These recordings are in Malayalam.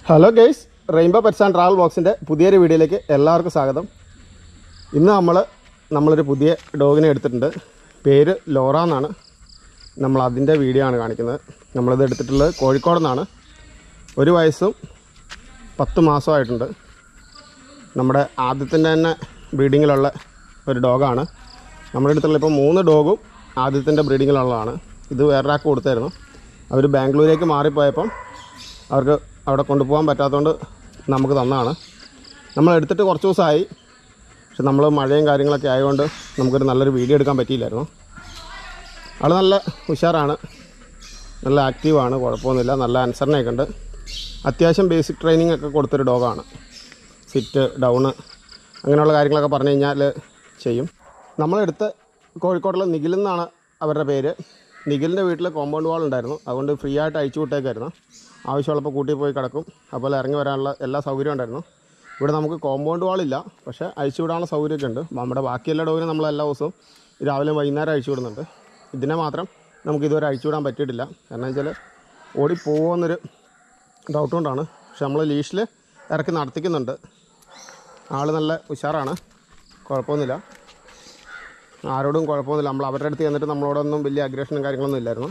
hello guys rainbow pets and travel ബോക്സിൻ്റെ പുതിയൊരു വീഡിയോയിലേക്ക് എല്ലാവർക്കും സ്വാഗതം ഇന്ന് നമ്മൾ നമ്മളൊരു പുതിയ ഡോഗിനെ എടുത്തിട്ടുണ്ട് പേര് ലോറ എന്നാണ് നമ്മൾ അതിൻ്റെ വീഡിയോ ആണ് കാണിക്കുന്നത് നമ്മളിത് എടുത്തിട്ടുള്ളത് കോഴിക്കോട് നിന്നാണ് ഒരു വയസ്സും പത്ത് മാസമായിട്ടുണ്ട് നമ്മുടെ ആദ്യത്തിൻ്റെ തന്നെ ബ്രീഡിങ്ങിലുള്ള ഒരു ഡോഗാണ് നമ്മുടെ അടുത്തുള്ള ഇപ്പോൾ മൂന്ന് ഡോഗും ആദ്യത്തിൻ്റെ ബ്രീഡിങ്ങിലുള്ളതാണ് ഇത് വേറൊരാൾക്ക് കൊടുത്തായിരുന്നു അവർ ബാംഗ്ലൂരേക്ക് മാറിപ്പോയപ്പം അവർക്ക് അവിടെ കൊണ്ടുപോകാൻ പറ്റാത്തതുകൊണ്ട് നമുക്ക് തന്നതാണ് നമ്മൾ എടുത്തിട്ട് കുറച്ച് ദിവസമായി പക്ഷെ നമ്മൾ മഴയും കാര്യങ്ങളൊക്കെ ആയതുകൊണ്ട് നമുക്കൊരു നല്ലൊരു വീഡിയോ എടുക്കാൻ പറ്റിയില്ലായിരുന്നു ആൾ നല്ല ഉഷാറാണ് നല്ല ആക്റ്റീവാണ് കുഴപ്പമൊന്നുമില്ല നല്ല അനുസരണയൊക്കെ ഉണ്ട് അത്യാവശ്യം ബേസിക് ട്രെയിനിങ് ഒക്കെ കൊടുത്തൊരു ഡോഗാണ് സിറ്റ് ഡൗണ് അങ്ങനെയുള്ള കാര്യങ്ങളൊക്കെ പറഞ്ഞു കഴിഞ്ഞാൽ ചെയ്യും നമ്മളെടുത്ത് കോഴിക്കോട്ടുള്ള നിഖിൽ എന്നാണ് അവരുടെ പേര് നിഖിലിൻ്റെ വീട്ടിൽ കോമ്പൗണ്ട് വാൾ ഉണ്ടായിരുന്നു അതുകൊണ്ട് ഫ്രീ ആയിട്ട് അയച്ചു വിട്ടേക്കായിരുന്നു ആവശ്യമുള്ളപ്പോൾ കൂട്ടി പോയി കിടക്കും അതുപോലെ ഇറങ്ങി വരാനുള്ള എല്ലാ സൗകര്യവും ഉണ്ടായിരുന്നു ഇവിടെ നമുക്ക് കോമ്പൗണ്ട് വാളില്ല പക്ഷേ അയച്ചു വിടാനുള്ള സൗകര്യമൊക്കെ ഉണ്ട് നമ്മുടെ ബാക്കിയെല്ലാ ഡോഗിനും നമ്മൾ എല്ലാ ദിവസവും രാവിലെ വൈകുന്നേരം അയച്ചു വിടുന്നുണ്ട് ഇതിനെ മാത്രം നമുക്ക് ഇതുവരെ അയച്ചു വിടാൻ പറ്റിയിട്ടില്ല കാരണം വെച്ചാൽ ഓടി പോകുമെന്നൊരു ഡൗട്ട് കൊണ്ടാണ് പക്ഷെ നമ്മൾ ലീഷിൽ ഇറക്കി നടത്തിക്കുന്നുണ്ട് ആൾ നല്ല ഉഷാറാണ് കുഴപ്പമൊന്നുമില്ല ആരോടും കുഴപ്പമൊന്നുമില്ല നമ്മൾ അവരുടെ അടുത്ത് ചെന്നിട്ട് നമ്മളോടൊന്നും വലിയ അഗ്രഷനും കാര്യങ്ങളൊന്നും ഇല്ലായിരുന്നു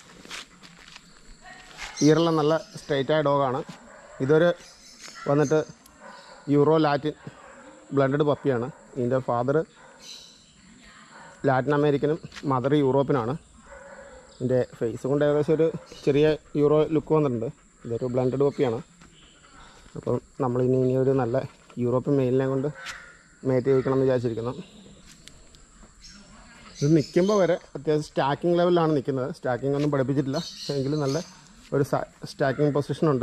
ഈറെല്ലാം നല്ല സ്ട്രൈറ്റ് ആയ ഡോഗാണ് ഇതൊരു വന്നിട്ട് യൂറോ ലാറ്റിൻ ബ്ലണ്ടഡ് പപ്പിയാണ് ഇതിൻ്റെ ഫാദർ ലാറ്റിൻ അമേരിക്കനും മദർ യൂറോപ്പിനാണ് ഇതിൻ്റെ ഫേസ് കൊണ്ട് ഏകദേശം ഒരു ചെറിയ യൂറോ ലുക്ക് വന്നിട്ടുണ്ട് ഇതൊരു ബ്ലണ്ടഡ് പപ്പിയാണ് അപ്പം നമ്മളിനി ഇനി ഒരു നല്ല യൂറോപ്യൻ മെയിലിനെ കൊണ്ട് മേറ്റ് ചെയ്യിക്കണം എന്ന് വിചാരിച്ചിരിക്കുന്നു ഇത് നിൽക്കുമ്പോൾ വരെ അത്യാവശ്യം സ്റ്റാക്കിംഗ് ലെവലിലാണ് നിൽക്കുന്നത് സ്റ്റാക്കിംഗ് ഒന്നും പഠിപ്പിച്ചിട്ടില്ല എങ്കിലും നല്ല ഒരു സ്റ്റാക്കിംഗ് പൊസിഷനുണ്ട്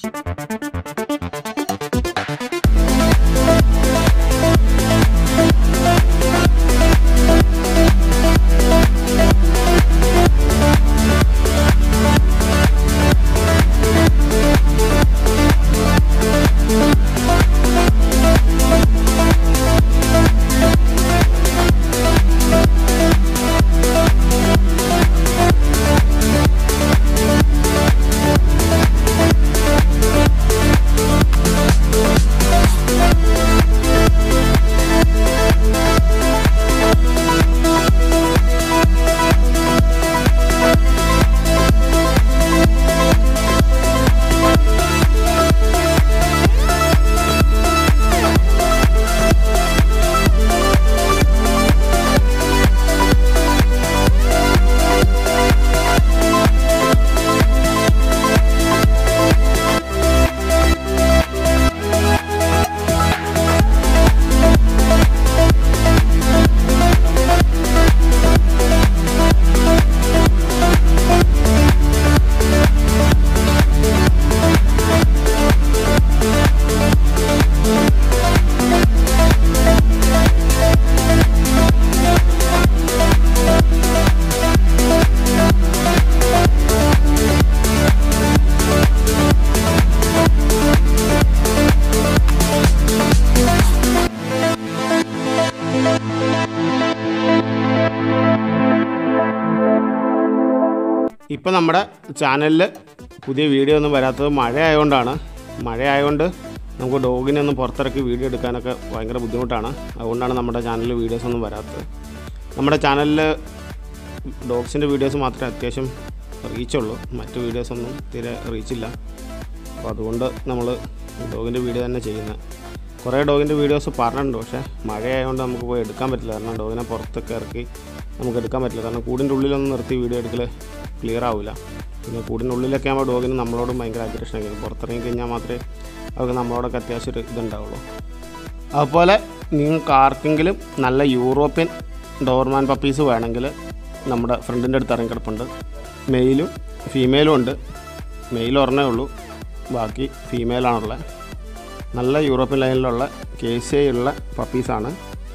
ഇപ്പം നമ്മുടെ ചാനലിൽ പുതിയ വീഡിയോ ഒന്നും വരാത്തത് മഴ ആയതുകൊണ്ടാണ് മഴ ആയതുകൊണ്ട് നമുക്ക് ഡോഗിനെ ഒന്ന് പുറത്തിറക്കി വീഡിയോ എടുക്കാനൊക്കെ ഭയങ്കര ബുദ്ധിമുട്ടാണ് അതുകൊണ്ടാണ് നമ്മുടെ ചാനലിൽ വീഡിയോസ് ഒന്നും വരാത്തത് നമ്മുടെ ചാനലിൽ ഡോഗ്സിൻ്റെ വീഡിയോസ് മാത്രമേ അത്യാവശ്യം റീച്ചുള്ളൂ മറ്റ് വീഡിയോസൊന്നും തീരെ റീച്ചില്ല അപ്പോൾ അതുകൊണ്ട് നമ്മൾ ഡോഗിൻ്റെ വീഡിയോ തന്നെ ചെയ്യുന്നത് കുറേ ഡോഗിൻ്റെ വീഡിയോസ് പറഞ്ഞിട്ടുണ്ട് പക്ഷേ മഴയായതുകൊണ്ട് നമുക്ക് പോയി എടുക്കാൻ പറ്റില്ല കാരണം ഡോഗിനെ പുറത്തൊക്കെ ഇറക്കി നമുക്ക് എടുക്കാൻ പറ്റില്ല കാരണം കൂടിൻ്റെ ഉള്ളിലൊന്നും നിർത്തി വീഡിയോ എടുക്കൽ ക്ലിയർ ആവില്ല പിന്നെ കൂടിൻ്റെ ഉള്ളിലൊക്കെ ആകുമ്പോൾ ഡോഗിന് നമ്മളോടും ഭയങ്കര അഗ്രഷനൊക്കെ പുറത്തിറങ്ങി കഴിഞ്ഞാൽ മാത്രമേ അവർക്ക് നമ്മളോടൊക്കെ അത്യാവശ്യം ഒരു ഇതുണ്ടാവുള്ളൂ അതുപോലെ നിങ്ങൾക്ക് ആർക്കെങ്കിലും നല്ല യൂറോപ്യൻ ഡോർമാൻ പപ്പീസ് വേണമെങ്കിൽ നമ്മുടെ ഫ്രണ്ടിൻ്റെ അടുത്ത് ഇറങ്ങിക്കിടപ്പുണ്ട് മെയിലും ഫീമെയിലും ഉണ്ട് മെയിൽ ഒരെണ്ണേ ഉള്ളൂ ബാക്കി ഫീമെയിലാണുള്ളത് നല്ല യൂറോപ്യൻ ലൈനിലുള്ള കെ സി ഐ ഉള്ള പപ്പീസാണ്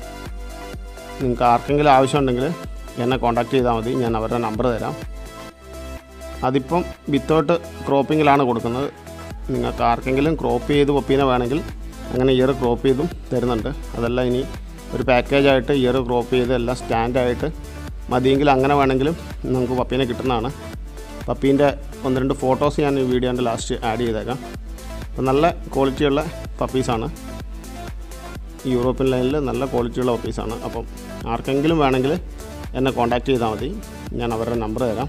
നിങ്ങൾക്ക് ആർക്കെങ്കിലും ആവശ്യമുണ്ടെങ്കിൽ എന്നെ കോൺടാക്ട് ചെയ്താൽ മതി ഞാൻ അവരുടെ നമ്പർ തരാം അതിപ്പം വിത്തൗട്ട് ക്രോപ്പിങ്ങിലാണ് കൊടുക്കുന്നത് നിങ്ങൾക്ക് ആർക്കെങ്കിലും ക്രോപ്പ് ചെയ്ത് പപ്പീനെ വേണമെങ്കിൽ അങ്ങനെ ഇയർ ക്രോപ്പ് ചെയ്തും തരുന്നുണ്ട് അതല്ല ഇനി ഒരു പാക്കേജായിട്ട് ഇയർ ക്രോപ്പ് ചെയ്ത് എല്ലാം സ്റ്റാൻഡായിട്ട് മതിയെങ്കിൽ അങ്ങനെ വേണമെങ്കിലും നമുക്ക് പപ്പീനെ കിട്ടുന്നതാണ് പപ്പീൻ്റെ ഒന്ന് രണ്ട് ഫോട്ടോസ് ഞാൻ ഈ വീഡിയോൻ്റെ ലാസ്റ്റ് ആഡ് ചെയ്തേക്കാം അപ്പം നല്ല ക്വാളിറ്റിയുള്ള പപ്പീസാണ് ഈ യൂറോപ്യൻ ലൈനിൽ നല്ല ക്വാളിറ്റിയുള്ള പപ്പീസാണ് അപ്പം ആർക്കെങ്കിലും വേണമെങ്കിൽ എന്നെ കോൺടാക്റ്റ് ചെയ്താൽ മതി ഞാൻ അവരുടെ നമ്പർ തരാം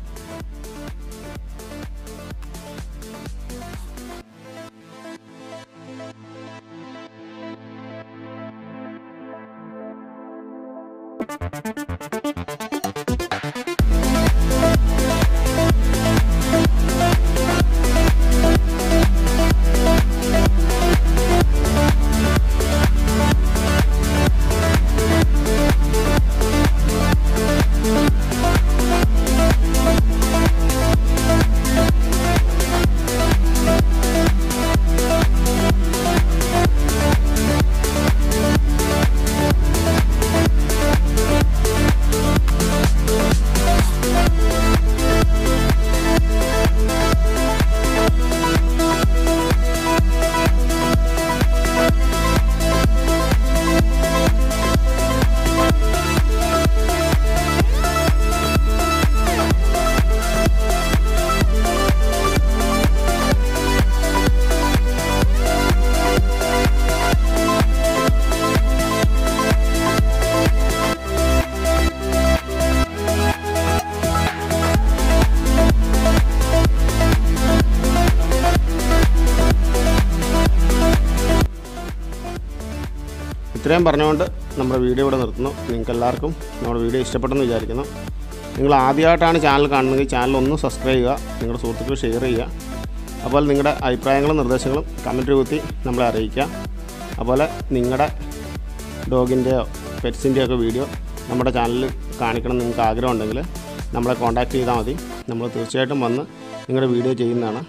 ഇത്രയും പറഞ്ഞുകൊണ്ട് നമ്മുടെ വീഡിയോ ഇവിടെ നിർത്തുന്നു നിങ്ങൾക്ക് എല്ലാവർക്കും നമ്മുടെ വീഡിയോ ഇഷ്ടപ്പെട്ടെന്ന് വിചാരിക്കുന്നു നിങ്ങൾ ആദ്യമായിട്ടാണ് ചാനൽ കാണുന്നതെങ്കിൽ ചാനൽ ഒന്ന് സബ്സ്ക്രൈബ് ചെയ്യുക നിങ്ങളുടെ സുഹൃത്തുക്കൾ ഷെയർ ചെയ്യുക അതുപോലെ നിങ്ങളുടെ അഭിപ്രായങ്ങളും നിർദ്ദേശങ്ങളും കമൻറ്റ് രൂപത്തിൽ നമ്മളെ അറിയിക്കുക അതുപോലെ നിങ്ങളുടെ ഡോഗിൻ്റെയോ പെറ്റ്സിൻ്റെയോ ഒക്കെ വീഡിയോ നമ്മുടെ ചാനലിൽ കാണിക്കണം എന്ന് നിങ്ങൾക്ക് ആഗ്രഹം ഉണ്ടെങ്കിൽ നമ്മളെ കോൺടാക്റ്റ് ചെയ്താൽ മതി നമ്മൾ തീർച്ചയായിട്ടും വന്ന് നിങ്ങളുടെ വീഡിയോ ചെയ്യുന്നതാണ്